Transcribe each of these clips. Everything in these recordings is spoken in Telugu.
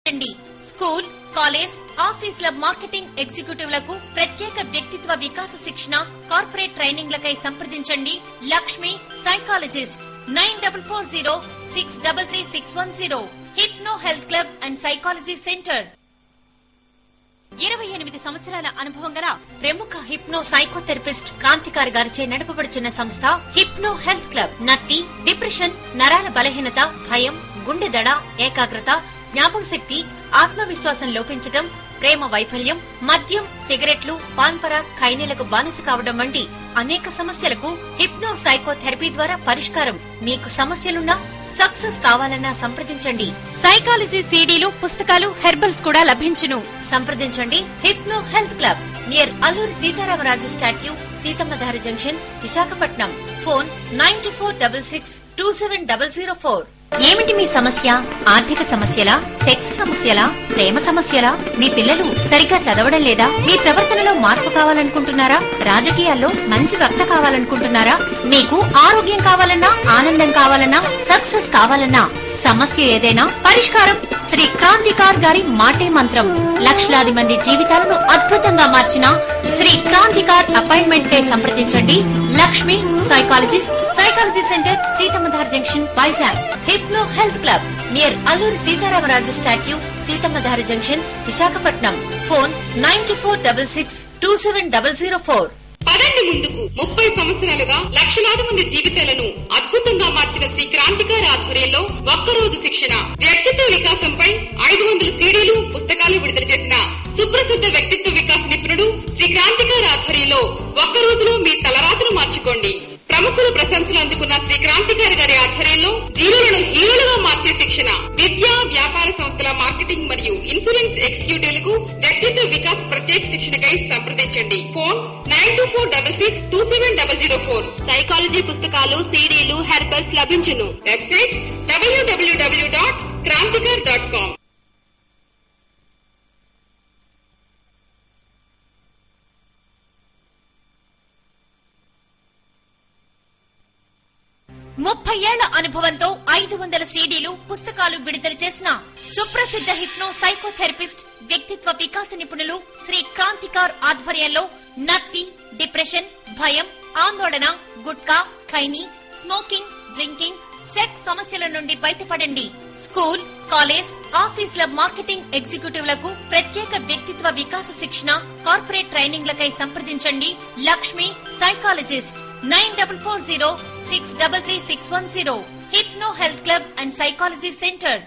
పడండి స్కూల్ కాలేజ్ ఆఫీసుల మార్కెటింగ్ ఎగ్జిక్యూటివ్లకు ప్రత్యేక వ్యక్తిత్వ వికాస శిక్షణ కార్పొరేట్ ట్రైనింగ్లకై సంప్రదించండి Lakshmi psychologist nine double four zero six double three six one zero hypno health club and psychology centre ఇరవై ఎనిమిది సంవత్సరాల అనుభవం గల ప్రముఖ హిప్నో సైకోథెరపిస్ట్ క్రాంతికారి గారిచే నడపబడుచున్న సంస్థ హిప్నో హెల్త్ క్లబ్ నత్తి డిప్రెషన్ నరాల బలహీనత భయం గుండె దడ ఏకాగ్రత జ్ఞాపక శక్తి ఆత్మవిశ్వాసం లోపించటం ప్రేమ వైఫల్యం మద్యం సిగరెట్లు పాన్పర ఖైనీలకు బానిస కావడం వంటి అనేక సమస్యలకు హిప్నో సైకోథెరపీ ద్వారా పరిష్కారం మీకు సమస్యలున్నా సక్సెస్ కావాలన్నా సంప్రదించండి సైకాలజీ సీడీలు పుస్తకాలు హెర్బల్స్ కూడా లభించును సంప్రదించండి hypno health club near Alluri Sitaramaraju statue Seethammadhara junction Visakhapatnam phone nine two four double six two seven double zero four ఏమిటి మీ సమస్య ఆర్థిక సమస్యలా సెక్స్ సమస్యలా ప్రేమ సమస్యలా మీ పిల్లలు సరిగ్గా చదవడం లేదా మీ ప్రవర్తనలో మార్పు కావాలనుకుంటున్నారా రాజకీయాల్లో మంచి వక్త కావాలనుకుంటున్నారా మీకు ఆరోగ్యం కావాలన్నా ఆనందం కావాలన్నా సక్సెస్ కావాలన్నా సమస్య ఏదైనా పరిష్కారం శ్రీ క్రాంతికార్ గారి మాటే మంత్రం లక్షలాది మంది జీవితాలను అద్భుతంగా మార్చిన శ్రీ క్రాంతికార్ అపాయింట్మెంట్ కే సంప్రదించండి Lakshmi psychologist psychology centre Seethammadhara junction Vizag hypno health club near Alluri Sitaramaraju statue Seethammadhara junction Visakhapatnam phone nine two four double six two seven double zero four పదండి ముందుకు ముప్పై సంవత్సరాలుగా లక్షలాది మంది జీవితాలను అద్భుతంగా మార్చిన శ్రీ క్రాంతికారి ఆధ్వర్యంలో ఒక్కరోజు శిక్షణ వ్యక్తిత్వ వికాసంపై ఐదు వందల సీడీలు పుస్తకాలు విడుదల చేసిన సుప్రసిద్ధ వ్యక్తిత్వ వికాస నిపుణుడు శ్రీ క్రాంతికారి ఆధ్వర్యంలో ఒక్క రోజులో మీ తలరాతను మార్చుకోండి ప్రముఖుల ప్రశంసలు అందుకున్న శ్రీ క్రాంతికారి గారి ఆధ్వర్యంలో జీవులను హీరోలుగా మార్చే శిక్షణ విద్యా వ్యాపార సంస్థల మార్కెటింగ్ మరియు ఇన్సూరెన్స్ ఎగ్జిక్యూటివ్లకు వ్యక్తిత్వ వికాస్ ప్రత్యేక శిక్షణకై సంప్రదించండి phone nine two four double six two seven double zero four psychology పుస్తకాలు సీడీలు హెర్బల్స్ లభించును వెబ్సైట్ డబ్ల్యూడబ్ల్యూడబ్ల్యూ డాట్ క్రాంతికర్ డాట్ కామ్ ముప్పై ఏళ్ల అనుభవంతో ఐదు వందల సీడీలు పుస్తకాలు విడుదల చేసిన సుప్రసిద్ధ హిప్నో సైకోథెరపిస్ట్ వ్యక్తిత్వ వికాస నిపుణులు శ్రీ క్రాంతికార్ ఆధ్వర్యంలో నత్తి డిప్రెషన్ భయం ఆందోళన gutka khaini smoking drinking sex సమస్యల నుండి బయటపడండి స్కూల్ కాలేజ్ ఆఫీసుల మార్కెటింగ్ ఎగ్జిక్యూటివ్లకు ప్రత్యేక వ్యక్తిత్వ వికాస శిక్షణ కార్పొరేట్ ట్రైనింగ్లకై సంప్రదించండి Lakshmi psychologist nine double four zero six double three six one zero hypno health club and psychology centre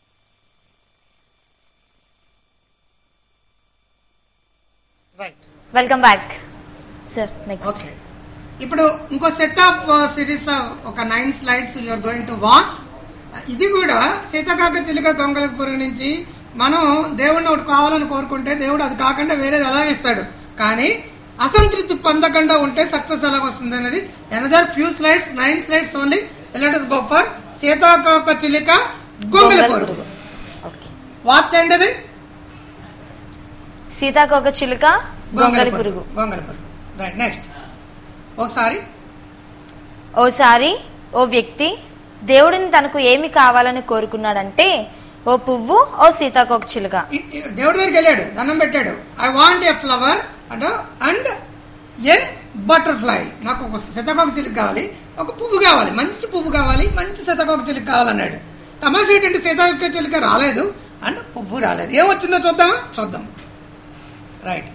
right welcome back sir next okay ఇప్పుడు ఇంకో సెట్ ఆఫ్ సిరీస్ ఒక nine slides you are going to watch ఇది కూడా సీతాకాక చిలుక గొంగల పురుగు నుంచి మనం దేవుడిని ఒకటి కావాలని కోరుకుంటే దేవుడు అది కాకుండా వేరేది ఎలాగిస్తాడు కానీ అసంతృప్తి పొందకుండా ఉంటే సక్సెస్ ఎలాగ వస్తుంది అనేది another few slides nine slides only let go for సీతాకాక చిలుక గొంగల పురుగు ఓకే వాచ్ అండి అది సీతాకోక చిలుక గొంగళి పురుగు గొంగల పురుగు రైట్ నెక్స్ట్ ఒకసారి ఓసారి ఓ వ్యక్తి దేవుడిని తనకు ఏమి కావాలని కోరుకున్నాడంటే ఓ పువ్వు ఓ సీతాకోక చిలుక ఈ- ఈ దేవుడి దగ్గరికి వెళ్ళాడు దండం పెట్టాడు I want a flower and and a butterfly నాకు ఒక శతకోక చిలుక కావాలి ఒక పువ్వు కావాలి మంచి పువ్వు కావాలి మంచి శతకోక చిలుక కావాలన్నాడు తమాషా ఏంటంటే సీతాకోక చిలుక రాలేదు అండ్ పువ్వు రాలేదు ఏమొచ్చిందో చూద్దామా చూద్దాం రైట్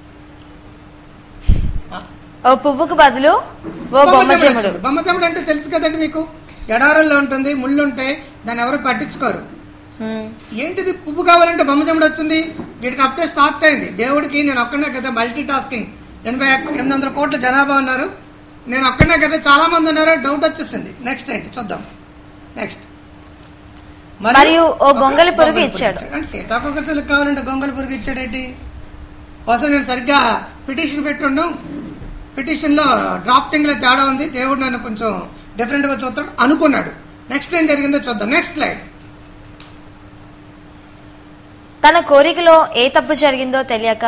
ఓ పువ్వుకు బదులు ఓ బొమ్మ చెముడు బొమ్మచెముడు అంటే తెలుసు కదండి మీకు ఎడారల్లో ఉంటుంది ముళ్ళు ఉంటాయి దాన్ని ఎవరు పట్టించుకోరు హ్మ్. ఏంటిది పువ్వు కావాలంటే బొమ్మచెముడు వచ్చింది వీడికి అప్పుడే స్టార్ట్ అయింది దేవుడికి నేను ఒక్కనే కదా మల్టీ టాస్కింగ్ ఎనభై ఒక్క- ఎనిమిది వందల కోట్ల జనాభా ఉన్నారు నేను ఒక్కనే కదా చాలా మంది ఉన్నారు డౌట్ వచ్చేసింది నెక్స్ట్ ఏంటి చూద్దాం నెక్స్ట్ మరియు ఓ గొంగళి పురుగు ఇచ్చాడు. అంటే సీతాకోక చిలుక కావాలంటే గొంగళి పురుగు ఇచ్చాడేంటి కోసం నేను సరిగ్గా పిటిషన్ పెట్టుండం పిటిషన్ లో డ్రాఫ్టింగ్ లో తేడా ఉంది దేవుడు నన్ను కొంచెం డిఫరెంట్ గా చూస్తాడు అనుకున్నాడు నెక్స్ట్ ఏం జరిగిందో చూద్దాం నెక్స్ట్ స్లైడ్ తన కోరికలో ఏ తప్పు జరిగిందో తెలియక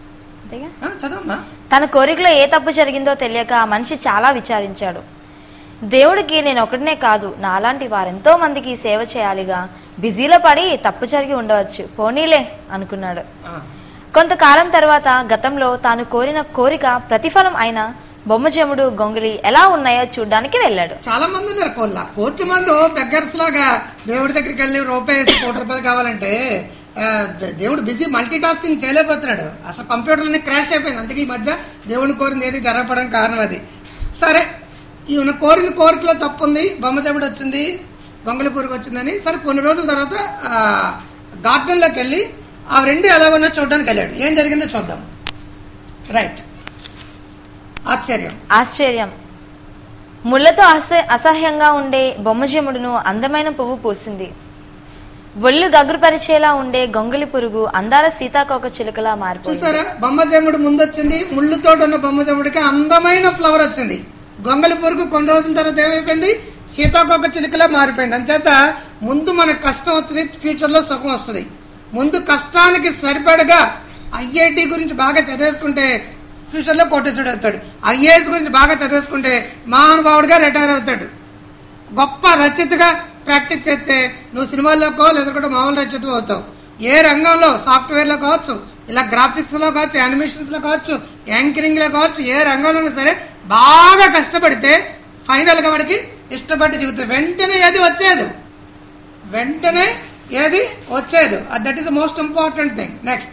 అంతేగా? చదవమ్మా తన కోరికలో ఏ తప్పు జరిగిందో తెలియక ఆ మనిషి చాలా విచారించాడు దేవుడికి నేను ఒకటినే కాదు నాలాంటి వారెంతో మందికి సేవ చేయాలిగా బిజీలో పడి తప్పు జరిగి ఉండవచ్చు పోనీలే అనుకున్నాడు ఆ, కొంతకాలం తర్వాత గతంలో తాను కోరిన కోరిక ప్రతిఫలం అయిన బొమ్మజముడు గొంగులి ఎలా ఉన్నాయో చూడ్డానికి వెళ్ళాడు చాలా మంది ఉన్నారు కోళ్ళ కోట్ల మంది బెగ్గర్స్ లాగా దేవుడి దగ్గరికి వెళ్ళి రూపాయి వేసి కోటి రూపాయలు కావాలంటే ఆ, దే- దేవుడు బిజీ మల్టీ టాస్కింగ్ చేయలేకపోతున్నాడు అసలు కంప్యూటర్లన్నీ క్రాష్ అయిపోయింది అందుకే ఈ మధ్య దేవుడిని కోరింది ఏది జరగపడడం కారణం అది సరే ఈయన కోరిన కోరికలో తప్పు ఉంది బొమ్మజముడు వచ్చింది బొంగళపూరికి వచ్చిందని సరే కొన్ని రోజుల తర్వాత గార్డెన్లోకి వెళ్ళి ఆ రెండు ఎలాగోన్నా చూడడానికి వెళ్ళాడు ఏం జరిగిందో చూద్దాం రైట్ ఆశ్చర్యం ఆశ్చర్యం ముళ్ళతో అస అసహ్యంగా ఉండే బొమ్మజముడును అందమైన పువ్వు పూసింది ఒళ్ళు గగురుపరిచేలా ఉండే గొంగలి పురుగు అందాల సీతాకోక చిలుకలా మారిపోయింది చూసారా బొమ్మజమ్ముడు ముందొచ్చింది ముళ్ళుతోటి ఉన్న బొమ్మజమ్ముడికి అందమైన ఫ్లవర్ వచ్చింది గొంగలి పురుగు కొన్ని రోజుల తర్వాత ఏమైపోయింది సీతాకోక చిలుకలా మారిపోయింది అంచేత ముందు మనకు కష్టం వస్తుంది ఫ్యూచర్ లో సుఖం వస్తుంది ముందు కష్టానికి సరిపడగా ఐఐటి గురించి బాగా చదివేసుకుంటే ఫ్యూచర్ లో కోటేశ్వరుడు అవుతాడు ఐఏఎస్ గురించి బాగా చదివేసుకుంటే మహానుభావుడిగా రిటైర్ అవుతాడు గొప్ప రచయితగా ప్రాక్టీస్ చేస్తే నువ్వు సినిమాల్లోకో లేదంటే మామూలు రచయిత అవుతావు ఏ రంగంలో సాఫ్ట్వేర్ లో కావచ్చు ఇలా గ్రాఫిక్స్ లో కావచ్చు యానిమేషన్స్ లో కావచ్చు యాంకరింగ్ లో కావచ్చు ఏ రంగంలో సరే బాగా కష్టపడితే ఫైనల్ గా వాడికి ఇష్టపడి జీవితం వెంటనే ఏది వచ్చేది వెంటనే ఏది వచ్చేది that is most important thing next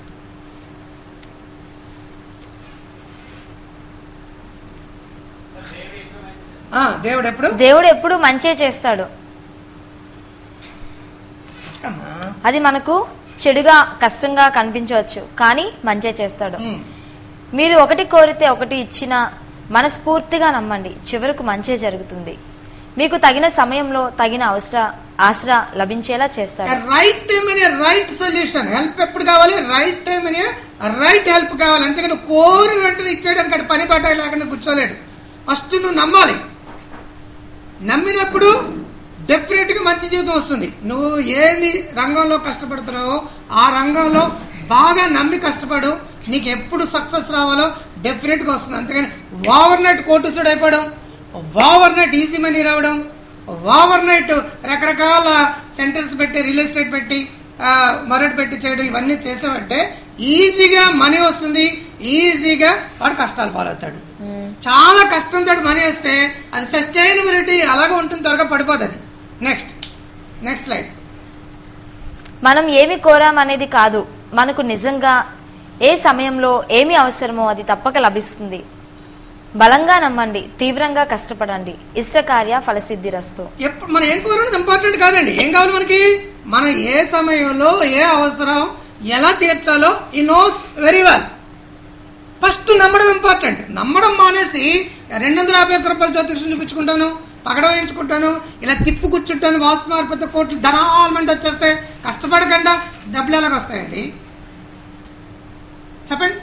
దేవుడు ఎప్పుడు దేవుడు ఎప్పుడు మంచే చేస్తాడు అమ్మా. అది మనకు చెడుగా కష్టంగా కనిపించవచ్చు కానీ మంచే చేస్తాడు ఉమ్. మీరు ఒకటి కోరితే ఒకటి ఇచ్చినా మనస్ఫూర్తిగా నమ్మండి చివరకు మంచే జరుగుతుంది మీకు తగిన సమయంలో తగిన అవసర ఆసరా లభించేలా చేస్తాడు రైట్ టైం అనే రైట్ సొల్యూషన్ హెల్ప్ ఎప్పుడు కావాలి రైట్ టైం అనే రైట్ హెల్ప్ కావాలి అంతేకాని కోరి వెంటనే ఇచ్చేయడానికి అటు పని పాట లేకుండా కూర్చోలేడు ఫస్ట్ నువ్వు నమ్మాలి నమ్మినప్పుడు డెఫినెట్ గా మంచి జీవితం వస్తుంది నువ్వు ఏది రంగంలో కష్టపడుతున్నావో ఆ రంగంలో బాగా నమ్మి కష్టపడు నీకు ఎప్పుడు సక్సెస్ రావాలో డెఫినెట్ గా వస్తుంది అంతేగాని ఓవర్ నైట్ కోటీసుడు అయిపోవడం ఓవర్ నైట్ ఈజీ మనీ రావడం ఓవర్ నైట్ రకరకాల సెంటర్స్ పెట్టి రియల్ ఎస్టేట్ పెట్టి ఆ, మరొకటి పెట్టి చేయడం ఇవన్నీ చేసామంటే ఈజీగా మనీ వస్తుంది ఈజీగా వాడు కష్టాలు పాలవుతాడు చాలా కష్టంతో మనీ వస్తే అది సస్టైనబిలిటీ అలాగే ఉంటుంది త్వరగా పడిపోతుంది అది నెక్స్ట్ నెక్స్ట్ స్లైడ్ మనం ఏమి కోరామనేది కాదు మనకు నిజంగా ఏ సమయంలో ఏమి అవసరమో అది తప్పక లభిస్తుంది బలంగా నమ్మండి తీవ్రంగా కష్టపడండి ఇష్టకార్య ఫలసిద్ధిరస్తు ఎప్పుడు మనం ఏం కోరడం ఇంపార్టెంట్ కాదండి ఏం కావాలి మనకి మనం ఏ సమయంలో ఏ అవసరం ఎలా తీర్చాలో ఈ నోస్ వెరీ వెల్ ఫస్ట్ నమ్మడం ఇంపార్టెంట్ నమ్మడం మానేసి రెండు వందల యాభై ఒక్క రూపాయలు జ్యోతిషం చూపించుకుంటాను పగడ వేయించుకుంటాను ఇలా తిప్పు కూర్చుంటాను వాస్తు మార్పితే కోట్లు ధనాల్మెంట్ వచ్చేస్తే కష్టపడకుండా డబ్బులు ఎలాగ వస్తాయండి చెప్పండి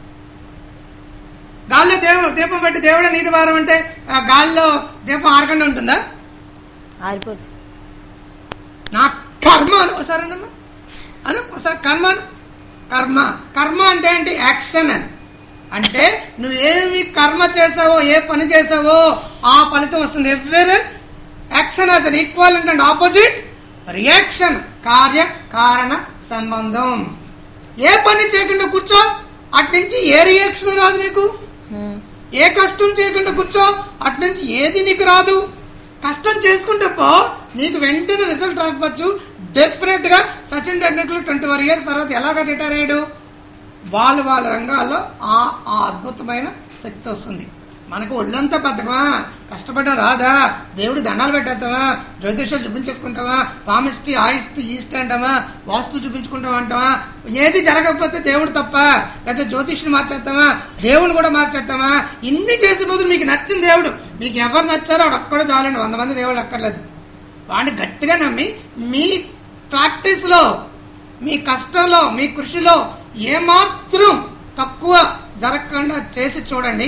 గాల్లో దేవ దీపం పెట్టి దేవుడే నీతి వారం అంటే ఆ గాల్లో దీపం ఆరకుండా ఉంటుందా ఆరిపోతుంది నా కర్మ అను ఒకసారి అనమ్మా అను ఒకసారి కర్మ అను కర్మ కర్మ అంటే ఏంటి యాక్షన్ అని అంటే నువ్వు ఏమి కర్మ చేసావో ఏ పని చేసావో ఆ ఫలితం వస్తుంది every action has equal and opposite reaction కార్య కారణ సంబంధం ఏ పని చేయకుండా కూర్చో అటు నుంచి ఏ రియాక్షన్ రాదు నీకు హ్మ్. ఏ కష్టం చేయకుండా కూర్చో అటు నుంచి ఏది నీకు రాదు కష్టం చేసుకుంటే పో నీకు వెంటనే రిజల్ట్ రాకపోవచ్చు డెఫినెట్ గా Sachin Tendulkar twenty four years తర్వాత ఎలాగ రిటైర్ అయ్యాడు వాళ్ళ వాళ్ళ రంగాల్లో ఆ ఆ అద్భుతమైన శక్తి వస్తుంది మనకు ఒళ్ళంతా బతకమా కష్టపడడం రాదా దేవుడు దండాలు పెట్టేస్తామా జ్యోతిషాలు చూపించేసుకుంటామా పామిస్టీ ఆయిస్టీ ఈస్ట్ అంటామా వాస్తు చూపించుకుంటాం అంటామా ఏది జరగకపోతే దేవుడు తప్ప లేదా జ్యోతిష్ని మార్చేస్తామా దేవుని కూడా మార్చేస్తామా ఇన్ని చేసే బదులు మీకు నచ్చిన దేవుడు మీకు ఎవరు నచ్చారో వాడు ఒక్కడే చాలండి వంద మంది దేవుళ్ళు అక్కర్లేదు వాడిని గట్టిగా నమ్మి మీ ప్రాక్టీస్ లో మీ కష్టంలో మీ కృషిలో ఏమాత్రం తక్కువ జరగకుండా చేసి చూడండి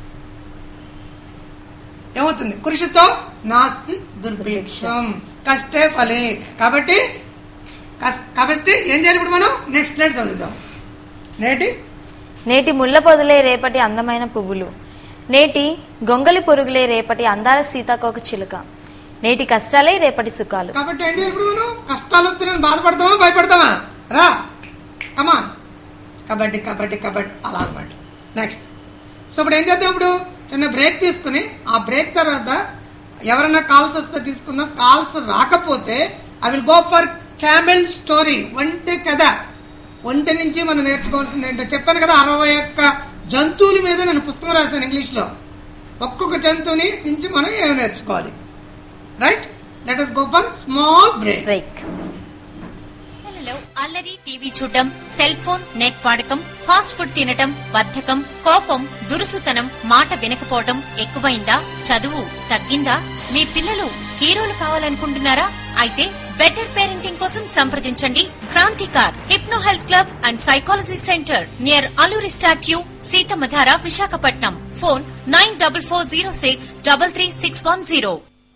ఏమవుతుంది కృషితో నాస్తి దుర్భిక్షం కష్టే ఫలే కాబట్టి కస్- కాబట్టి ఏం చేయాలి ఇప్పుడు మనం నెక్స్ట్ స్లైడ్ చదువుదాం నేటి నేటి ముళ్ళ పొదలే రేపటి అందమైన పువ్వులు నేటి గొంగలి పొరుగులే రేపటి అందాల సీతాకోక చిలుక నేటి కష్టాలే రేపటి సుఖాలు కాబట్టి ఏం చేయాలి ఇప్పుడు మనం కష్టాలు వస్తున్నాయని బాధపడతామా భయపడతామా రా కమా కబడ్డీ కబడ్డీ కబడ్డీ అలా అనమాట నెక్స్ట్ సో ఇప్పుడు ఏం చేద్దాం ఇప్పుడు చిన్న బ్రేక్ తీసుకుని ఆ బ్రేక్ తర్వాత ఎవరైనా కాల్స్ వస్తే తీసుకుందాం కాల్స్ రాకపోతే I will go for camel story ఒంటి కథ ఒంటి నుంచి మనం నేర్చుకోవాల్సింది ఏంటో చెప్పాను కదా అరవై ఒక్క జంతువుల మీద నేను పుస్తకం రాశాను ఇంగ్లీష్లో ఒక్కొక్క జంతువుని నుంచి మనం ఏమి నేర్చుకోవాలి right let us go for small break break పిల్లలలో అల్లరి టీవీ చూడటం సెల్ ఫోన్ నెట్ వాడకం ఫాస్ట్ ఫుడ్ తినటం బద్ధకం కోపం దురుసుతనం మాట వినకపోవటం ఎక్కువైందా చదువు తగ్గిందా మీ పిల్లలు హీరోలు కావాలనుకుంటున్నారా అయితే బెటర్ పేరెంటింగ్ కోసం సంప్రదించండి Kranthikar hypno health club and psychology centre near Alluri statue Seethammadhara Visakhapatnam phone nine double four zero six double three six one zero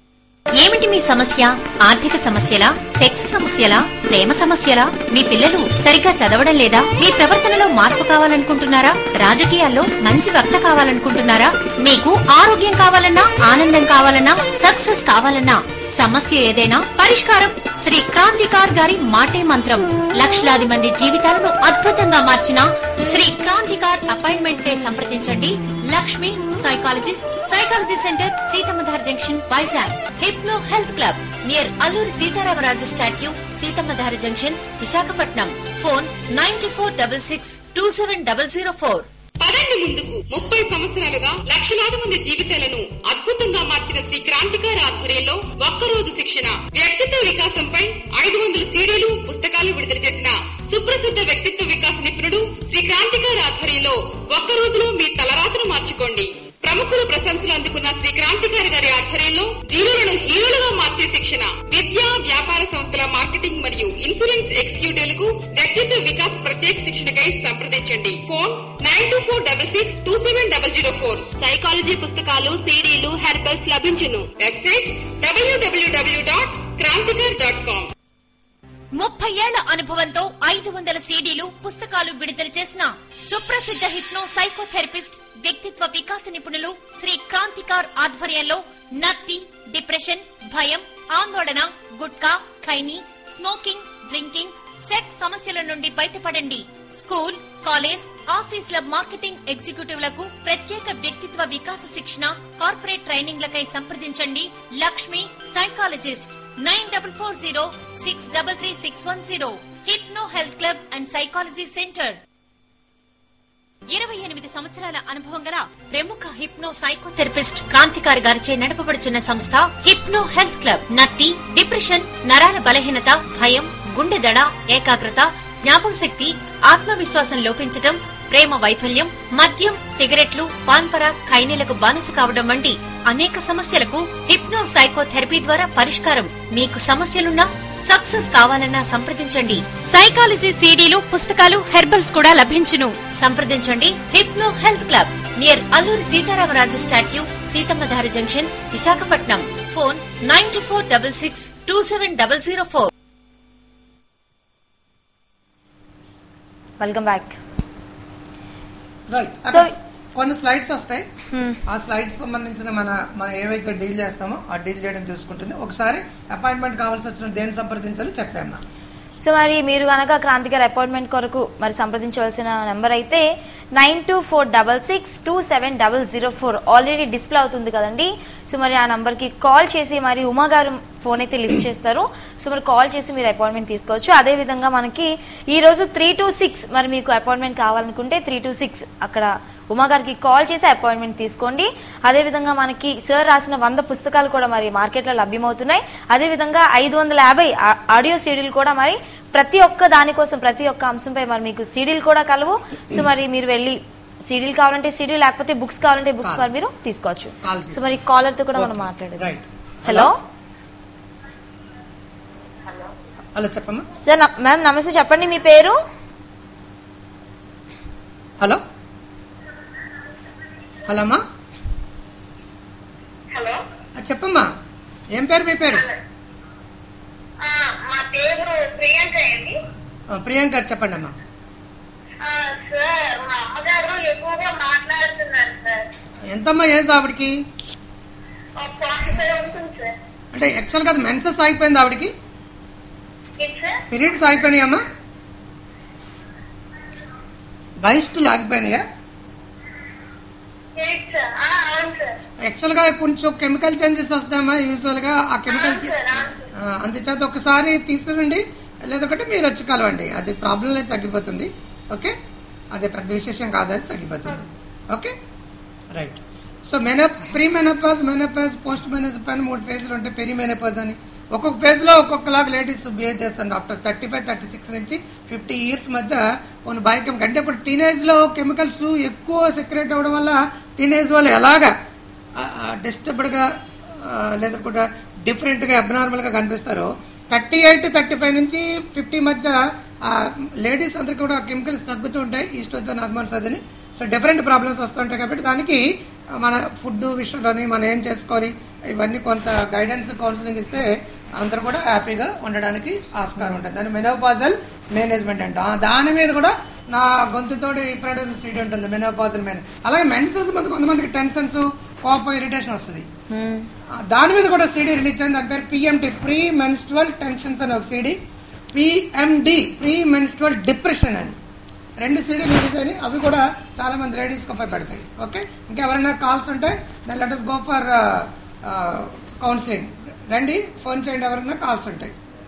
ఏమిటి మీ సమస్య ఆర్థిక సమస్యలా సెక్స్ సమస్యలా ప్రేమ సమస్యలా మీ పిల్లలు సరిగ్గా చదవడం లేదా మీ ప్రవర్తనలో మార్పు కావాలనుకుంటున్నారా రాజకీయాల్లో మంచి వక్త కావాలనుకుంటున్నారా మీకు ఆరోగ్యం కావాలన్నా ఆనందం కావాలన్నా సక్సెస్ కావాలన్నా సమస్య ఏదైనా పరిష్కారం శ్రీ క్రాంతికార్ గారి మాటే మంత్రం లక్షలాది మంది జీవితాలను అద్భుతంగా మార్చిన శ్రీ క్రాంతికార్ అపాయింట్మెంట్ కే సంప్రదించండి Lakshmi psychologist psychology centre Seethammadhara junction Vizag hypno health club near Alluri Sitaramaraju statue Seethammadhara junction Visakhapatnam phone nine four double six two seven double zero four పదండి ముందుకు ముప్పై సంవత్సరాలుగా లక్షలాది మంది జీవితాలను అద్భుతంగా మార్చిన శ్రీ క్రాంతికారి ఆధ్వర్యంలో ఒక్కరోజు శిక్షణ వ్యక్తిత్వ వికాసంపై ఐదు వందల సీడీలు పుస్తకాలు విడుదల చేసిన సుప్రసిద్ధ వ్యక్తిత్వ వికాస నిపుణుడు శ్రీ క్రాంతికారి ఆధ్వర్యంలో ఒక్క రోజులో మీ తలరాతను మార్చుకోండి ప్రముఖుల ప్రశంసలు అందుకున్న శ్రీ క్రాంతికారి గారి ఆధ్వర్యంలో జీవులను హీరోలుగా మార్చే శిక్షణ విద్యా వ్యాపార సంస్థల మార్కెటింగ్ మరియు ఇన్సూరెన్స్ ఎగ్జిక్యూటివ్లకు వ్యక్తిత్వ వికాస్ ప్రత్యేక శిక్షణకై సంప్రదించండి phone nine two four double six two seven double zero four psychology పుస్తకాలు సీడీలు హెర్బల్స్ లభించును వెబ్సైట్ డబ్ల్యూడబ్ల్యూడబ్ల్యూ డాట్ క్రాంతికర్ డాట్ కామ్ ముప్పై ఏళ్ల అనుభవంతో ఐదు వందల సీడీలు పుస్తకాలు విడుదల చేసిన సుప్రసిద్ధ హిప్నో సైకోథెరపిస్ట్ వ్యక్తిత్వ వికాస నిపుణులు శ్రీ క్రాంతికార్ ఆధ్వర్యంలో నత్తి డిప్రెషన్ భయం ఆందోళన gutka khaini smoking drinking sex సమస్యల నుండి బయటపడండి స్కూల్ కాలేజ్ ఆఫీసుల మార్కెటింగ్ ఎగ్జిక్యూటివ్లకు ప్రత్యేక వ్యక్తిత్వ వికాస శిక్షణ కార్పొరేట్ ట్రైనింగ్లకై సంప్రదించండి Lakshmi psychologist nine double four zero six double three six one zero hypno health club and psychology centre ఇరవై ఎనిమిది సంవత్సరాల అనుభవం గల ప్రముఖ హిప్నో సైకోథెరపిస్ట్ క్రాంతికారి గారిచే నడపబడుచున్న సంస్థ హిప్నో హెల్త్ క్లబ్ నత్తి డిప్రెషన్ నరాల బలహీనత భయం గుండె దడ ఏకాగ్రత జ్ఞాపక శక్తి ఆత్మవిశ్వాసం లోపించటం ప్రేమ వైఫల్యం మద్యం సిగరెట్లు పాన్పర ఖైనీలకు బానిస కావడం వంటి అనేక సమస్యలకు హిప్నో సైకోథెరపీ ద్వారా పరిష్కారం మీకు సమస్యలున్నా సక్సెస్ కావాలన్నా సంప్రదించండి సైకాలజీ సీడీలు పుస్తకాలు హెర్బల్స్ కూడా లభించును సంప్రదించండి hypno health club near Alluri Sitaramaraju statue Seethammadhara junction Visakhapatnam phone nine four double six two seven double zero four welcome back right So- కొన్ని స్లైడ్స్ వస్తాయి ఆ స్లైడ్స్ సంబంధించిన మన మనం ఏవైతే డీల్ చేస్తామో ఆ డీల్ చేయడం చూసుకుంటుంది ఒకసారి అపాయింట్మెంట్ కావాల్సి వచ్చిన దేని సంప్రదించాలో చెప్పాను సో మరి మీరు కనుక క్రాంతికర్ అపాయింట్మెంట్ కొరకు మరి సంప్రదించవలసిన నెంబర్ అయితే nine two four double six two seven double zero four already display అవుతుంది కదండి సో మరి ఆ నంబర్కి కాల్ చేసి మరి ఉమా గారు ఫోన్ అయితే లిఫ్ట్ చేస్తారు సో మరి కాల్ చేసి మీరు అపాయింట్మెంట్ తీసుకోవచ్చు అదే విధంగా మనకి ఈ రోజు త్రీ టు సిక్స్ మరి మీకు అపాయింట్మెంట్ కావాలనుకుంటే త్రీ టు సిక్స్ అక్కడ ఉమా గారికి కాల్ చేసి అపాయింట్మెంట్ తీసుకోండి అదేవిధంగా మనకి సార్ రాసిన వంద పుస్తకాలు కూడా మరి మార్కెట్లో లభ్యమవుతున్నాయి అదేవిధంగా ఐదు వందల యాభై ఆ- ఆడియో సీడీలు కూడా మరి ప్రతి ఒక్క దానికోసం ప్రతి ఒక్క అంశంపై మరి మీకు సీడీలు కూడా కలవు సో మరి మీరు వెళ్ళి సీడీలు కావాలంటే సీడీ లేకపోతే బుక్స్ కావాలంటే బుక్స్ మరి మీరు తీసుకోవచ్చు Call సో మరి కాలర్ తో కూడా మనం Okay. మాట్లాడేది Right. హలో హలో చెప్పమ్మా సార్ న- మ్యామ్ నమస్తే చెప్పండి మీ పేరు హలో హలో అమ్మా హలో ఆ, చెప్పమ్మా ఏం పేరు మీ పేరు ఆ, మా పేరు ప్రియాంక అండి ఆ, ప్రియాంక గారు చెప్పండి అమ్మా ఆ, సార్ మా అమ్మగారు ఎక్కువగా మాట్లాడుతున్నారు సార్ ఎంతమ్మా ఏజ్ ఆవిడకి ఫార్టీ ఫైవ్ ఉంటుంది సార్ అంటే యాక్చువల్గా అది మెన్సెస్ అయిపోయింది ఆవిడకి ఏంటి సార్ పీరియడ్స్ అయిపోయినాయి అమ్మా బహిష్టులు ఆగిపోయినాయా ఏంటి సార్ ఆ, అవును సార్ యాక్చువల్గా కొంచెం కెమికల్ చేంజెస్ వస్తాయమ్మా యూజువల్గా ఆ కెమికల్స్ అవును సార్ అవును సార్ అందుచేత ఒకసారి తీసుకురండి లేదంటే మీరు వచ్చి కలవండి అది ప్రాబ్లం లేదు తగ్గిపోతుంది ఓకే అది పెద్ద విశేషం కాదు అది తగ్గిపోతుంది okay right so meno pre menopause menopause post menopause అని మూడు ఫేజ్లు ఉంటాయి పెరి మెనోపాజ్ అని ఒక్కొక్క ఫేజ్లో ఒక్కొక్కలాగా లేడీస్ బిహేవ్ చేస్తారు after thirty five thirty six నుంచి ఫిఫ్టీ ఇయర్స్ మధ్య కొన్ని బయకం అంటే ఇప్పుడు టీనేజ్లో కెమికల్స్ ఎక్కువ సెక్రెట్ అవ్వడం వల్ల టీనేజ్ వాళ్ళు ఎలాగా డిస్టర్బ్డ్గా లేదా కూడా డిఫరెంట్గా అబ్నార్మల్గా కనిపిస్తారో థర్టీ ఎయిట్ థర్టీ ఫైవ్ నుంచి ఫిఫ్టీ మధ్య లేడీస్ అందరికి కూడా కెమికల్స్ తగ్గుతూ ఉంటాయి ఈస్ట్రోజన్ హార్మోన్స్ అదని సో డిఫరెంట్ ప్రాబ్లమ్స్ వస్తుంటాయి కాబట్టి దానికి ఆ, మన ఫుడ్ విషయంలోని మనం ఏం చేసుకోవాలి ఇవన్నీ కొంత గైడెన్స్ కౌన్సిలింగ్ ఇస్తే అందరూ కూడా హ్యాపీగా ఉండడానికి ఆస్కారం ఉంటుంది దాని మెనోపాజల్ మేనేజ్మెంట్ అంట ఆ, దాని మీద కూడా నా గొంతుతోటి ప్రొడ్యూస్ సీడ్ ఉంటుంది మెనోపాజల్ మేనేజ్ అలాగే మెన్సెస్ మంది కొంతమందికి టెన్షన్స్ కోపం ఇరిటేషన్ వస్తుంది హ్మ్. ఆ, దాని మీద కూడా సీడీ రిలీజ్ అయింది దాని పేరు పిఎండి ప్రీ మెన్స్ట్రల్ టెన్షన్స్ అని ఒక CD PMD pre menstrual depression అని రెండు సీడీ రిలీజ్ అయినాయి అవి కూడా చాలా మంది లేడీస్కి ఉపయోగపడతాయి ఓకే ఇంకెవరైనా కాల్స్ ఉంటే దాని లెట్ గో ఫర్ కౌన్సిలింగ్ రండి ఫోన్ చేయండి ఎవరైనా కాల్స్ ఉంటాయి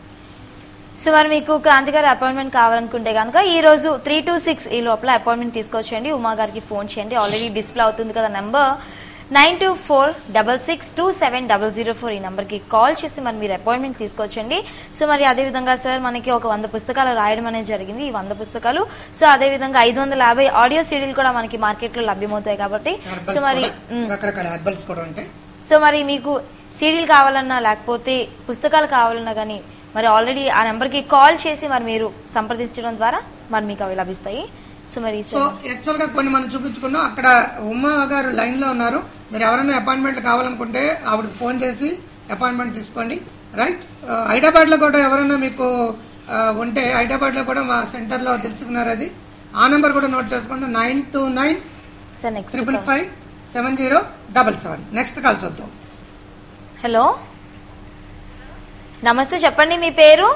సో మరి మీకు క్రాంతి గారి అపాయింట్మెంట్ కావాలనుకుంటే కనుక ఈ రోజు త్రీ టు సిక్స్ ఈ లోపల అపాయింట్మెంట్ తీసుకొచ్చేయండి ఉమా గారికి ఫోన్ చేయండి ఆల్రెడీ డిస్ప్లే అవుతుంది కదా number nine two four double six two seven double zero four ఈ నెంబర్కి కాల్ చేసి మరి మీరు అపాయింట్మెంట్ తీసుకొచ్చండి సో మరి అదేవిధంగా సార్ మనకి ఒక వంద పుస్తకాలు రాయడం అనేది జరిగింది ఈ వంద పుస్తకాలు సో అదేవిధంగా ఐదు వందల యాభై ఆడియో సీడీలు కూడా మనకి మార్కెట్లో లభ్యమవుతాయి కాబట్టి సో హెర్బల్స్ మరి కూడా, మ్, రకరకాల హెర్బల్స్ కూడా ఉంటాయి సో మరి మీకు సీడీలు కావాలన్నా లేకపోతే పుస్తకాలు కావాలన్నా కానీ మరి ఆల్రెడీ ఆ నెంబర్కి కాల్ చేసి మరి మీరు సంప్రదించడం ద్వారా మరి మీకు అవి లభిస్తాయి సో మరి సో యాక్చువల్ గా కొన్ని మనం చూపించుకున్నాం అక్కడ ఉమా గారు లైన్ లో ఉన్నారు మీరు ఎవరైనా అపాయింట్మెంట్ కావాలనుకుంటే ఆవిడకి ఫోన్ చేసి అపాయింట్మెంట్ తీసుకోండి రైట్ హైదరాబాద్ లో కూడా ఎవరైనా మీకు ఆ, ఉంటే హైదరాబాద్ లో కూడా మా సెంటర్ లో తెలుసుకున్నారు అది ఆ నెంబర్ కూడా నోట్ చేసుకోండి nine two nine sir next triple five seven zero double seven next call చూద్దాం హలో నమస్తే చెప్పండి మీ పేరు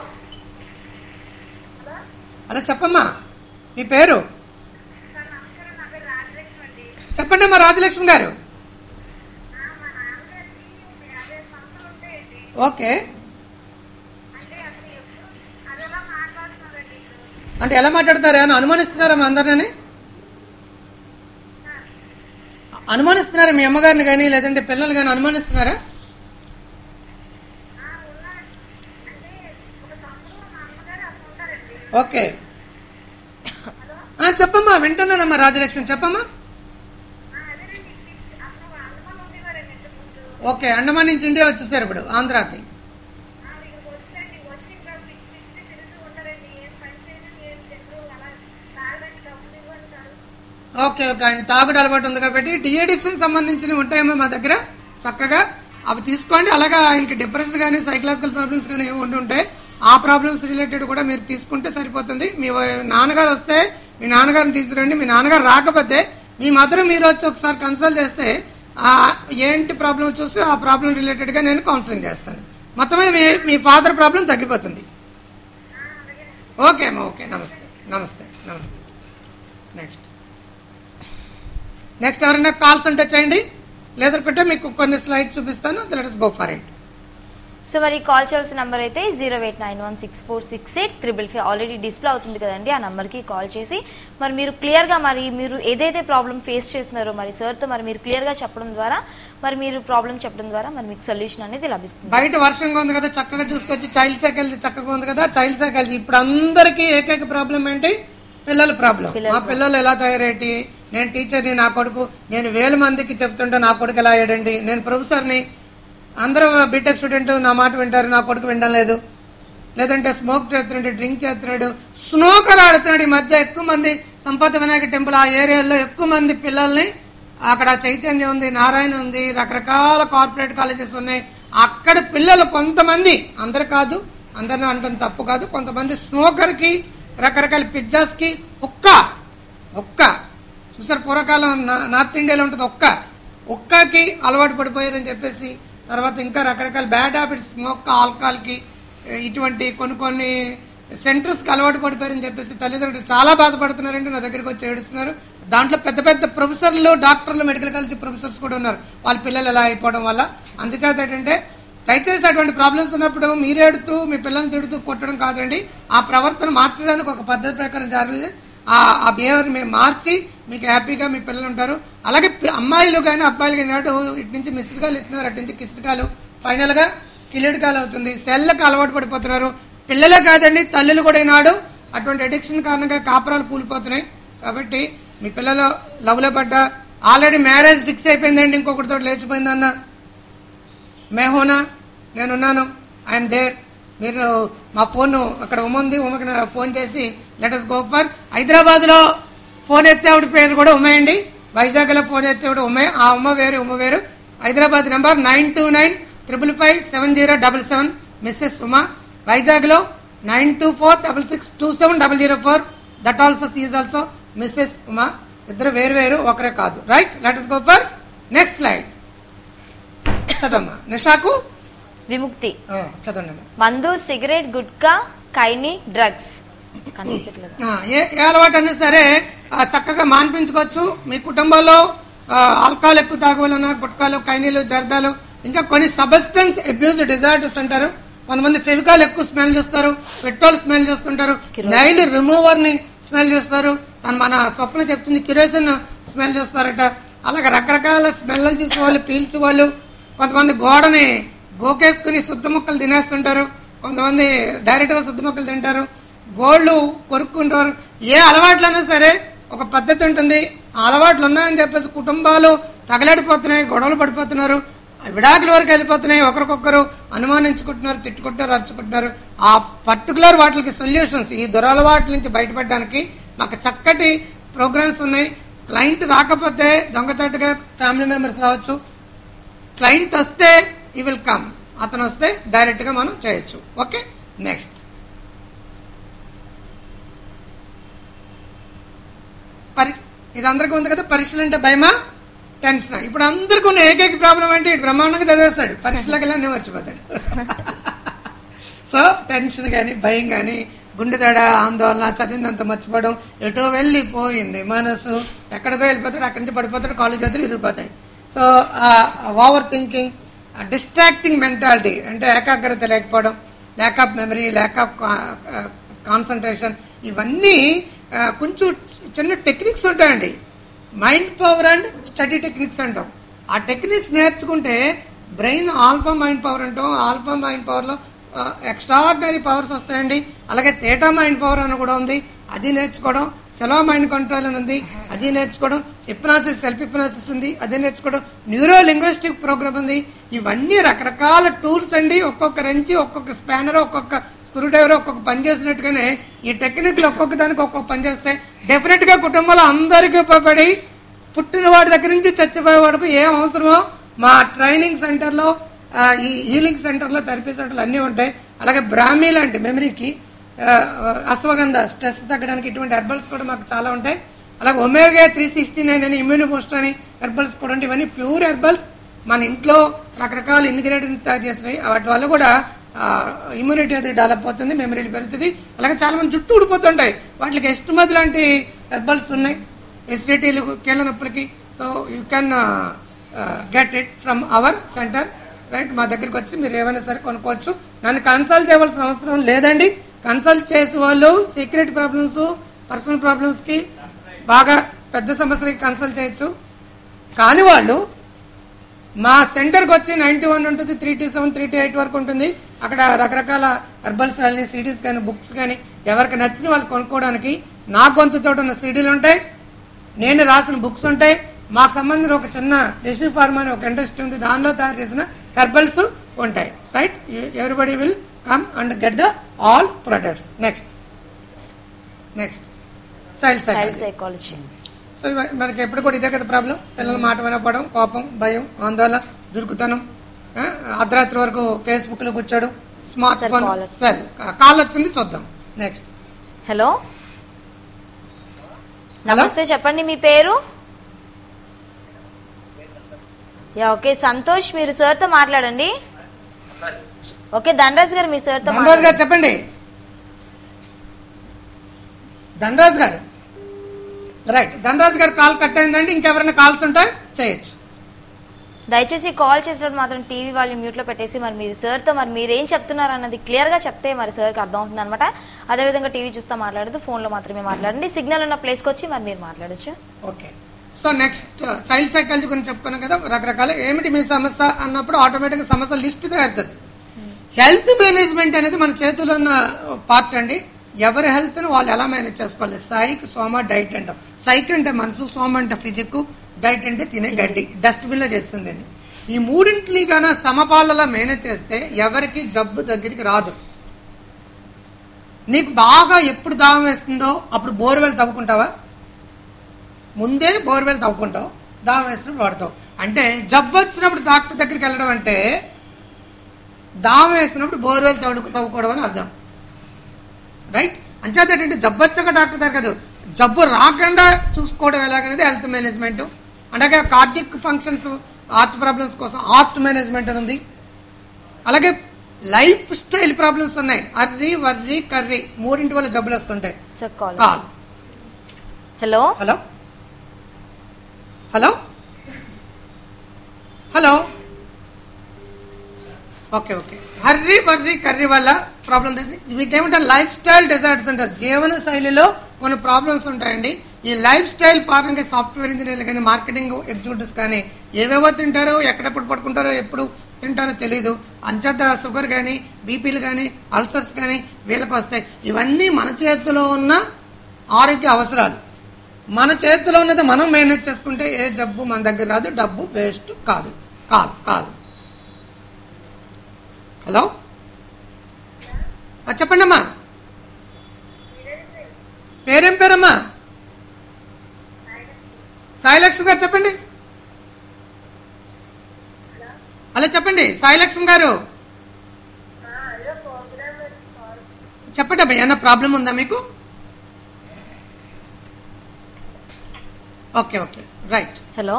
అలా చెప్పమ్మా మీ పేరు సార్ నమస్కారం నా పేరు రాజలక్ష్మి అండి చెప్పండి అమ్మా రాజలక్ష్మి గారు ఆ, మా నాన్నగారికి యాభై సంవత్సరాలు ఉంటాయండి ఓకే అంటే అసలు ఎప్పుడు అది ఎలా మాట్లాడుతున్నారండి ఇప్పుడు అంటే ఎలా మాట్లాడతారు అని అనుమానిస్తున్నారా మా అందరిని అనుమానిస్తున్నారా మీ అమ్మగారిని కానీ లేదంటే పిల్లలు కానీ అనుమానిస్తున్నారా ఆ, ఉన్నారు అంటే ఒక సంవత్సరం మా అమ్మగారు అసలు ఉంటారండి ఓకే ఆ, చెప్పమ్మా వింటున్నానమ్మా రాజలక్ష్మి చెప్పమ్మా ఆ, అదేనండి అసలు అందుకని ఉండేవారండి ఇంతకుముందు ఓకే అండమాన్ నుంచి ఇండియా వచ్చేసారు ఇప్పుడు ఆంధ్రాకి ఆ, ఇక్కడికి వచ్చారండి వచ్చి ఇంకా పిచ్చి పిచ్చి తిరుగుతూ ఉంటారండి ఏం పని చేయడం ఏం తినరు అలా తాగడానికి డబ్బులు ఇవ్వంటారు ఓకే ఓకే ఆయన తాగుడు అలవాటు ఉంది కాబట్టి డిఎడిక్షన్ సంబంధించినవి ఉంటాయమ్మా మా దగ్గర చక్కగా అవి తీసుకోండి అలాగా ఆయనకి డిప్రెషన్ కానీ సైకలాజికల్ ప్రాబ్లమ్స్ కానీ ఏమి ఉండి ఉంటే ఆ ప్రాబ్లమ్స్ రిలేటెడ్ కూడా మీరు తీసుకుంటే సరిపోతుంది మీ వ- నాన్నగారు వస్తే మీ నాన్నగారిని తీసుకురండి మీ నాన్నగారు రాకపోతే మీ మదర్ మీరు వచ్చి ఒకసారి కన్సల్ట్ చేస్తే ఆ ఏంటి ప్రాబ్లం చూసి ఆ ప్రాబ్లం రిలేటెడ్గా నేను కౌన్సిలింగ్ చేస్తాను మొత్తం మీద మీ మీ ఫాదర్ ప్రాబ్లం తగ్గిపోతుంది ఓకే అమ్మా ఓకే నమస్తే నమస్తే నమస్తే నెక్స్ట్ నెక్స్ట్ ఎవరైనా కాల్స్ ఉంటే చేయండి లేదంటే మీకు కొన్ని స్లైడ్స్ చూపిస్తాను let's go for it so మరి కాల్ చేయాల్సిన నెంబర్ అయితే zero eight nine one six four six eight triple five already display అవుతుంది కదండి ఆ నెంబర్కి కాల్ చేసి మరి మీరు క్లియర్గా మరి మీరు ఏదైతే ప్రాబ్లం ఫేస్ చేస్తున్నారో మరి సార్తో మరి మీరు క్లియర్గా చెప్పడం ద్వారా మరి మీరు ప్రాబ్లం చెప్పడం ద్వారా మరి మీకు సొల్యూషన్ అనేది లభిస్తుంది బయట వర్షంగా ఉంది కదా చక్కగా చూసుకొచ్చి చైల్డ్ సైకిల్ చక్కగా ఉంది కదా చైల్డ్ సైకిల్ ఇప్పుడు అందరికీ ఏకైక ప్రాబ్లం ఏంటి పిల్లల ప్రాబ్లం పిల్లల మా పిల్లలు ఎలా తయారేటి నేను టీచర్ని నా కొడుకు నేను వేల మందికి చెప్తుంటే నా కొడుకు ఎలా అయ్యాడండి నేను ప్రొఫెసర్ని అందరూ బీటెక్ స్టూడెంట్ నా మాట వింటారు నా కొడుకు వినడం లేదు లేదంటే స్మోక్ చేస్తున్నాడు డ్రింక్ చేస్తున్నాడు స్నోకర్ ఆడుతున్నాడు ఈ మధ్య ఎక్కువ మంది సంపద వినాయక టెంపుల్ ఆ ఏరియాలో ఎక్కువ మంది పిల్లల్ని అక్కడ చైతన్యం ఉంది నారాయణ ఉంది రకరకాల కార్పొరేట్ కాలేజెస్ ఉన్నాయి అక్కడ పిల్లలు కొంతమంది అందరు కాదు అందరిని అనడం తప్పు కాదు కొంతమంది స్నోకర్ కి రకరకాల పిజ్జాస్ కి ఒక్క ఒక్క చూసారు పూర్వకాలం నా- నార్త్ ఇండియాలో ఉంటుంది ఒక్క ఉక్కాకి అలవాటు పడిపోయారని చెప్పేసి తర్వాత ఇంకా రకరకాల బ్యాడ్ హ్యాబిట్స్ స్మోక్ ఆల్కహాల్కి ఇటువంటి కొన్ని కొన్ని సెంటర్స్కి అలవాటు పడిపోయారని చెప్పేసి తల్లిదండ్రులు చాలా బాధపడుతున్నారంటే నా దగ్గరికి వచ్చి ఏడుస్తున్నారు దాంట్లో పెద్ద పెద్ద ప్రొఫెసర్లు డాక్టర్లు మెడికల్ కాలేజ్ ప్రొఫెసర్స్ కూడా ఉన్నారు వాళ్ళ పిల్లలు ఎలా అయిపోవడం వల్ల అందుచేత ఏంటంటే దయచేసి అటువంటి ప్రాబ్లమ్స్ ఉన్నప్పుడు మీరు ఏడుతూ మీ పిల్లల్ని తిడుతూ కొట్టడం కాదండి ఆ ప్రవర్తన మార్చడానికి ఒక పద్ధతి ప్రకారం జరగదు ఆ ఆ బిహేవియర్ మేము మార్చి మీకు హ్యాపీగా మీ పిల్లలు ఉంటారు అలాగే పి- అమ్మాయిలు కానీ అబ్బాయిలు కానీ అటు ఇటు నుంచి మిస్డ్ కాలు ఇస్తున్నారు అటు నుంచి కిస్డ్ కాలు ఫైనల్ గా కిలిడ్ కాలు అవుతుంది సెల్లకు అలవాటు పడిపోతున్నారు పిల్లలే కాదండి తల్లులు కూడా ఈనాడు అటువంటి అడిక్షన్ కారణంగా కాపురాలు కూలిపోతున్నాయి కాబట్టి మీ పిల్లలు లవ్లో పడ్డా ఆల్రెడీ మ్యారేజ్ ఫిక్స్ అయిపోయిందండి ఇంకొకటితో లేచిపోయిందన్న మేహోనా నేనున్నాను ఐఎమ్ దేర్ మీరు మా ఫోన్ అక్కడ ఉమ్మంది ఉమ్మకి నా ఫోన్ చేసి లెటర్స్ గో ఫర్ హైదరాబాద్లో ఫోన్ ఎత్తేవిడ పేరు కూడా ఉమ్మేయండి వైజాగ్లో ఫోన్ ఎత్తేవిడ ఉమ్మే ఆ ఉమ్మ వేరు ఉమ్మ వేరు Hyderabad number nine two nine triple five seven zero double seven Mrs Uma వైజాగ్లో nine two four double six two seven double zero four that also she's also Mrs Uma ఇద్దరు వేరు వేరు ఒకరే కాదు right let's go for next slide చదమ్మా నిషాకు విముక్తి ఆ, చదవండి అమ్మా. మందు సిగరెట్ గుట్కా కైని డ్రగ్స్ కనిపించట్లేదు ఆ, ఏ ఏ అలవాటు అయినా సరే ఆ, చక్కగా మాన్పించుకోవచ్చు మీ కుటుంబంలో ఆ, ఆల్కహాల్ ఎక్కువ తాగవలన గుట్కాలు కైనీలు జర్దాలు ఇంకా కొన్ని సబస్టెన్స్ అబ్యూజ్ డిజార్డర్స్ అంటారు కొంతమంది ఫెవికాల్ ఎక్కువ స్మెల్ చూస్తారు పెట్రోల్ స్మెల్ చూస్తుంటారు నైల్ రిమూవర్ ని స్మెల్ చూస్తారు తను మన స్వప్న చెప్తుంది కిరోసిన్ స్మెల్ చూస్తారట అలాగే రకరకాల స్మెల్ చూసే వాళ్ళు పీల్చే వాళ్ళు కొంతమంది గోడని గోకేసుకుని శుద్ధ ముక్కలు తినేస్తుంటారు కొంతమంది డైరెక్ట్ గా శుద్ధ ముక్కలు తింటారు గోళ్ళు కొరుక్కుంటారు ఏ అలవాట్లైనా సరే ఒక పద్ధతి ఉంటుంది ఆ అలవాట్లు ఉన్నాయని చెప్పేసి కుటుంబాలు తగలడిపోతున్నాయి గొడవలు పడిపోతున్నారు విడాకుల వరకు వెళ్ళిపోతున్నాయి ఒకరికొకరు అనుమానించుకుంటున్నారు తిట్టుకుంటున్నారు అరుచుకుంటున్నారు ఆ పర్టికులర్ వాటికి సొల్యూషన్స్ ఈ దురలవాట్ల నుంచి బయటపడడానికి మాకు చక్కటి ప్రోగ్రామ్స్ ఉన్నాయి క్లయింట్ రాకపోతే దొంగచాటుగా ఫ్యామిలీ మెంబర్స్ రావచ్చు క్లయింట్ వస్తే ఈ విల్ కమ్ అతను వస్తే డైరెక్ట్ గా మనం చేయొచ్చు ఓకే నెక్స్ట్ పరి ఇది అందరికీ ఉంది కదా పరీక్షలు అంటే భయమా టెన్షన్ ఇప్పుడు అందరికీ ఉన్న ఏకైక ప్రాబ్లం అంటే ఇటు బ్రహ్మాండంగా చదివేస్తాడు పరీక్షలకు వెళ్ళి అన్నీ మర్చిపోతాడు సో టెన్షన్ కానీ భయం కానీ గుండె దడ ఆందోళన చదివిందంత మర్చిపోవడం ఎటో వెళ్ళిపోయింది మనసు ఎక్కడికో వెళ్ళిపోతాడు అక్కడి నుంచి పడిపోతాడు కాలేజ్ వదిలి ఇరిగిపోతాయి so over thinking distracting mentality అంటే ఏకాగ్రత లేకపోవడం lack of memory lack of concentration ఇవన్నీ ఆ, కొంచెం చిన్న టెక్నిక్స్ ఉంటాయండి mind power and study techniques అంటాం ఆ టెక్నిక్స్ నేర్చుకుంటే బ్రెయిన్ ఆల్ఫా మైండ్ పవర్ అంటాం ఆల్ఫా మైండ్ పవర్లో ఎక్స్ట్రాడినరీ పవర్స్ వస్తాయండి అలాగే తేటా మైండ్ పవర్ అని కూడా ఉంది అది నేర్చుకోవడం సెలో మైండ్ కంట్రోల్ అని ఉంది అది నేర్చుకోవడం హిప్నాసిస్ సెల్ఫ్ హిప్నాసిస్ ఉంది అది నేర్చుకోవడం న్యూరో లింగ్విస్టిక్ ప్రోగ్రామ్ ఉంది ఇవన్నీ రకరకాల టూల్స్ అండి ఒక్కొక్క రెంచి ఒక్కొక్క స్పానర్ ఒక్కొక్క స్క్రూ డ్రైవర్ ఒక్కొక్క పని చేసినట్టుగానే ఈ టెక్నిక్లు ఒక్కొక్క దానికి ఒక్కొక్క పని చేస్తే డెఫినెట్ గా కుటుంబంలో అందరికీ ఉపయోగపడి పుట్టిన వాడి దగ్గర నుంచి చచ్చిపోయే వరకు ఏం అవసరమో మా ట్రైనింగ్ సెంటర్లో ఆ, ఈ హీలింగ్ సెంటర్లో థెరపీ సెంటర్లు అన్నీ ఉంటాయి అలాగే బ్రాహ్మీ లాంటి మెమరీకి ఆ, అశ్వగంధ స్ట్రెస్ తగ్గడానికి ఇటువంటి హెర్బల్స్ కూడా మాకు చాలా ఉంటాయి అలాగే ఒమేగా త్రీ సిక్స్టీ నైన్ అని ఇమ్యూని బూస్ట్ అని హెర్బల్స్ కూడా ఉంటాయి ఇవన్నీ ప్యూర్ హెర్బల్స్ మన ఇంట్లో రకరకాల ఇంగ్రీడియంట్స్ తయారు చేసినాయి వాటి వల్ల కూడా ఇమ్యూనిటీ అది డెవలప్ అవుతుంది మెమరీ పెరుగుతుంది అలాగే చాలా మంది జుట్టు ఊడిపోతుంటాయి వాటికి ఎస్టుమది లాంటి హెర్బల్స్ ఉన్నాయి ఎసిడిటీలు కీళ్ళ నొప్పులకి so you can get it from our centre right మా దగ్గరికి వచ్చి మీరు ఏమైనా సరే కొనుక్కోవచ్చు నన్ను కన్సల్ట్ చేయవలసిన అవసరం లేదండి కన్సల్ట్ చేసే వాళ్ళు సీక్రెట్ ప్రాబ్లమ్స్ పర్సనల్ ప్రాబ్లమ్స్ కి బాగా పెద్ద సమస్యలకి కన్సల్ట్ చేయొచ్చు కాని వాళ్ళు మా సెంటర్కి వచ్చి నైన్టీ వన్ ఉంటుంది three two seven three two eight వరకు ఉంటుంది అక్కడ రకరకాల హెర్బల్స్ కానీ సిడీస్ కానీ బుక్స్ కానీ ఎవరికి నచ్చిన వాళ్ళు కొనుక్కోవడానికి నా గొంతుతో ఉన్న సీడీలు ఉంటాయి నేను రాసిన బుక్స్ ఉంటాయి మాకు సంబంధించిన ఒక చిన్న డిసి ఫార్మా అని ఒక ఇండస్ట్రీ ఉంది దానిలో తయారు చేసిన హెర్బల్స్ ఉంటాయి right everybody will come and get the all products next next child child cycle psychology so ఇవ- మనకి ఎప్పుడు కూడా ఇదే కదా ప్రాబ్లం పిల్లల మాట వినపడం కోపం భయం ఆందోళన దురుకుతనం ఆ, అర్ధరాత్రి వరకు ఫేస్బుక్ లో కూర్చోడం స్మార్ట్ Sir, ఫోన్ call వచ్చింది. సెల్ కాల్ వచ్చింది చూద్దాం నెక్స్ట్ హలో నమస్తే చెప్పండి మీ పేరు యా ఓకే సంతోష్ మీరు సార్తో మాట్లాడండి ఓకే ధనరాజ్ గారు మీరు సార్తో ధనరాజ్ గారు చెప్పండి ధనరాజ్ గారు రైట్ ధనరాజ్ గారు కాల్ కట్ అయిందండి ఇంకెవరైనా కాల్స్ ఉంటే చేయొచ్చు దయచేసి కాల్ చేసినప్పుడు మాత్రం టీవీ వాళ్ళు మ్యూట్ లో పెట్టేసి మరి మీరు సార్ తో మరి మీరు ఏం చెప్తున్నారు అన్నది క్లియర్ గా చెప్తే మరి సార్ కి అర్థం అవుతుంది అనమాట అదేవిధంగా టీవీ చూస్తా మాట్లాడదు ఫోన్ లో మాత్రమే మాట్లాడండి సిగ్నల్ ఉన్న ప్లేస్ కి వచ్చి మరి మీరు మాట్లాడొచ్చు okay so next child psychology గురించి చెప్పుకున్నాం కదా రకరకాల ఏమిటి మీ సమస్య అన్నప్పుడు ఆటోమేటిక్గా సమస్య లిస్ట్ తయారుతుంది హెల్త్ మేనేజ్మెంట్ అనేది మన చేతిలో ఉన్న పార్ట్ అండి ఎవరి హెల్త్ ను వాళ్ళు ఎలా మేనేజ్ చేసుకోవాలి సైక్ సోమ డైట్ అంటాం సైక్ అంటే మనసు సోమ అంటే ఫిజిక్ డైట్ అంటే తినే గడ్డి డస్ట్బిన్ లో చేస్తుంది ఈ మూడింటిని గాన సమపాలలో మేనేజ్ చేస్తే ఎవరికి జబ్బు దగ్గరికి రాదు నీకు బాగా ఎప్పుడు దాహం వేస్తుందో అప్పుడు బోర్వెల్ తవ్వుకుంటావా ముందే బోర్వెల్ తవ్వుకుంటావు దాహం వేసినప్పుడు వాడతావు అంటే జబ్బు వచ్చినప్పుడు డాక్టర్ దగ్గరికి వెళ్ళడం అంటే దాహం వేసినప్పుడు బోర్వెల్ తవ్వు తవ్వుకోవడం అని అర్థం రైట్ అంచేత ఏంటంటే జబ్బు వచ్చాక డాక్టర్ దగ్గర కాదు జబ్బు రాకుండా చూసుకోవడం ఎలాగనేది హెల్త్ మేనేజ్మెంట్ అలాగే కార్డిక్ ఫంక్షన్స్ హార్ట్ ప్రాబ్లమ్స్ కోసం హార్ట్ మేనేజ్మెంట్ అని ఉంది అలాగే లైఫ్ స్టైల్ ప్రాబ్లమ్స్ ఉన్నాయి అర్రీ వర్రీ కర్రీ మూడింటి వల్ల జబ్బులు వస్తుంటాయి sir call call hello hello hello hello okay okay hurry burry curry వల్ల ప్రాబ్లం వీటి ఏమంటారు లైఫ్ స్టైల్ డిజార్డర్స్ అంటారు జీవన శైలిలో కొన్ని ప్రాబ్లమ్స్ ఉంటాయండి ఈ లైఫ్ స్టైల్ పరంగా సాఫ్ట్వేర్ ఇంజనీర్లు కానీ మార్కెటింగ్ ఎగ్జిక్యూటివ్స్ కానీ ఏవేవో తింటారో ఎక్కడెప్పుడు పడుకుంటారో ఎప్పుడు తింటారో తెలియదు అంచేత షుగర్ కానీ బీపీలు కానీ అల్సర్స్ కానీ వీళ్ళకి వస్తాయి ఇవన్నీ మన చేతిలో ఉన్న ఆరోగ్య అవసరాలు మన చేతిలో ఉన్నది మనం మేనేజ్ చేసుకుంటే ఏ జబ్బు మన దగ్గర రాదు డబ్బు వేస్ట్ కాదు కాదు కాదు హలో ఆ, చెప్పండి అమ్మా పేరేం పేరమ్మా సాయిలక్ష్మి గారు చెప్పండి హలో చెప్పండి సాయిలక్ష్మి గారు చెప్పండి అబ్బా ఏమన్నా ప్రాబ్లం ఉందా మీకు okay okay right hello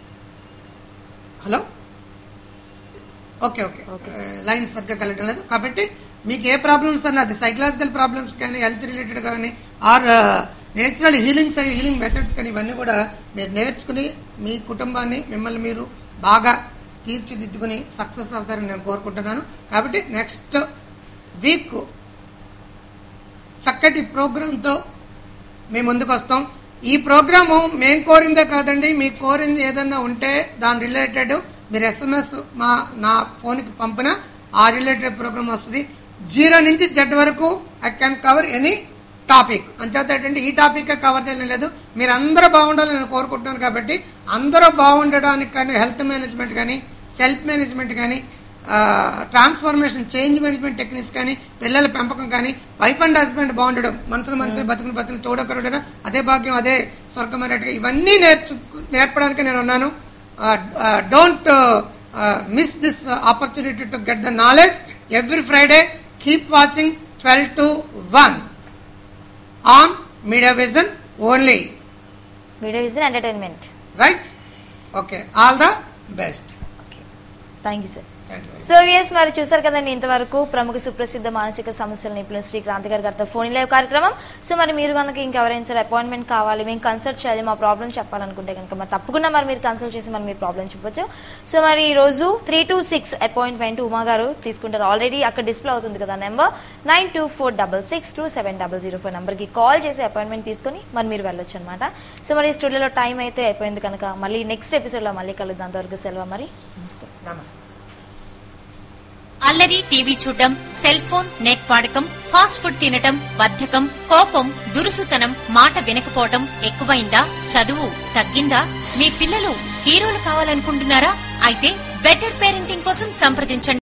hello okay okay Okay, line సరిగ్గా కలగడం లేదు కాబట్టి మీకు ఏ ప్రాబ్లమ్స్ అన్న అది సైకలాజికల్ ప్రాబ్లమ్స్ కానీ హెల్త్ రిలేటెడ్ కానీ or natural healings healing methods కానీ ఇవన్నీ కూడా మీరు నేర్చుకుని మీ కుటుంబాన్ని మిమ్మల్ని మీరు బాగా తీర్చిదిద్దుకుని సక్సెస్ అవుతారని నేను కోరుకుంటున్నాను కాబట్టి నెక్స్ట్ వీక్ చక్కటి ప్రోగ్రాంతో మేము ముందుకు వస్తాం ఈ ప్రోగ్రాము మేం కోరిందే కాదండి మీకు కోరింది ఏదన్నా ఉంటే దాని రిలేటెడ్ మీరు ఎస్ఎంఎస్ మా నా ఫోన్కి పంపిన ఆ రిలేటెడ్ ప్రోగ్రామ్ వస్తుంది జీరో నుంచి జెడ్ వరకు I can cover any topic అంచేత ఏంటంటే ఈ టాపిక్ కవర్ చేయడం లేదు మీరు అందరూ బాగుండాలని నేను కోరుకుంటున్నాను కాబట్టి అందరూ బాగుండడానికి కానీ హెల్త్ మేనేజ్మెంట్ కానీ సెల్ఫ్ మేనేజ్మెంట్ కానీ ట్రాన్స్ఫర్మేషన్ చేంజ్ మేనేజ్మెంట్ టెక్నిక్స్ కానీ పిల్లల పెంపకం కానీ వైఫ్ అండ్ హస్బెండ్ బాగుండడం మనసులు మనసులు బతుకులు బతుకులు తోడకరుడన అదే భాగ్యం అదే స్వర్గం అన్నట్టుగా ఇవన్నీ నేర్చు నేర్పడానికి నేను ఉన్నాను don't miss this opportunity to get the knowledge every Friday keep watching twelve to one on media vision only video vision entertainment right okay all the best okay thank you sir thank you so yes మరి చూసారు కదండి ఇంతవరకు ప్రముఖ సుప్రసిద్ధ మానసిక సమస్యల నిపుణులు శ్రీ క్రాంతి గారి గారితో ఫోన్ లైవ్ కార్యక్రమం సో మరి మీరు కనుక ఇంకెవరైనా సరే అపాయింట్మెంట్ కావాలి మేము కన్సల్ట్ చేయాలి మా ప్రాబ్లం చెప్పాలనుకుంటే కనుక మరి తప్పకుండా మరి మీరు కన్సల్ట్ చేసి మరి మీరు ప్రాబ్లం చెప్పొచ్చు సో మరి ఈ రోజు three two six appointment Uma గారు తీసుకుంటారు ఆల్రెడీ అక్కడ డిస్ప్లే అవుతుంది కదా number nine two four double six two seven double zero four నెంబర్కి కాల్ చేసి అపాయింట్మెంట్ తీసుకొని మరి మీరు వెళ్ళొచ్చు అనమాట సో మరి స్టూడియోలో టైం అయితే అయిపోయింది కనుక మళ్ళీ నెక్స్ట్ ఎపిసోడ్లో మళ్ళీ కలుద్దాం అంతవరకు సెలవు మరి నమస్తే నమస్తే అల్లరి టీవీ చూడడం సెల్ ఫోన్ నెట్ వాడకం ఫాస్ట్ ఫుడ్ తినటం బద్ధకం కోపం దురుసుతనం మాట వినకపోవటం ఎక్కువైందా చదువు తగ్గిందా మీ పిల్లలు హీరోలు కావాలనుకుంటున్నారా అయితే బెటర్ పేరెంటింగ్ కోసం సంప్రదించండి